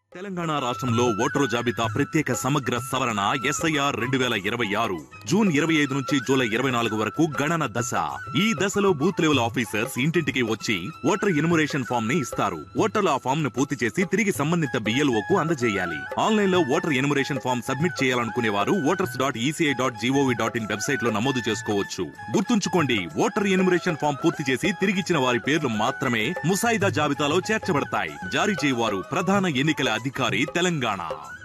తెలంగాణ రాష్ట్రంలో ఓటరు జాబితా ప్రత్యేక సమగ్ర సవరణ ఎస్ఐఆర్ రెండు వేల ఇరవై ఆరు జూన్ ఇరవై ఐదు నుంచి జూలై ఇరవై నాలుగు వరకు గణన దశ ఈ దశలో బూత్ లెవెల్ ఆఫీసర్స్ ఇంటింటికి వచ్చి ఓటర్ ఇన్మురేషన్ ఫామ్ ని ఇస్తారు ఓటర్లు ఆ ఫామ్ ను పూర్తి చేసి తిరిగి సంబంధిత బిఎల్ఓ కు అందజేయాలి ఆన్లైన్ లో ఓటర్ ఇన్మురేషన్ ఫామ్ సబ్మిట్ చేయాలనుకునే వారు voters dot ECI dot GOV dot in website లో నమోదు చేసుకోవచ్చు గుర్తుంచుకోండి ఓటర్ ఇన్మురేషన్ ఫామ్ పూర్తి చేసి తిరిగిచ్చిన వారి పేర్లు మాత్రమే ముసాయిదా జాబితాలో చేర్చబడతాయి జారీ చేయవారు ప్రధాన ఎన్నికల అధికారి తెలంగాణ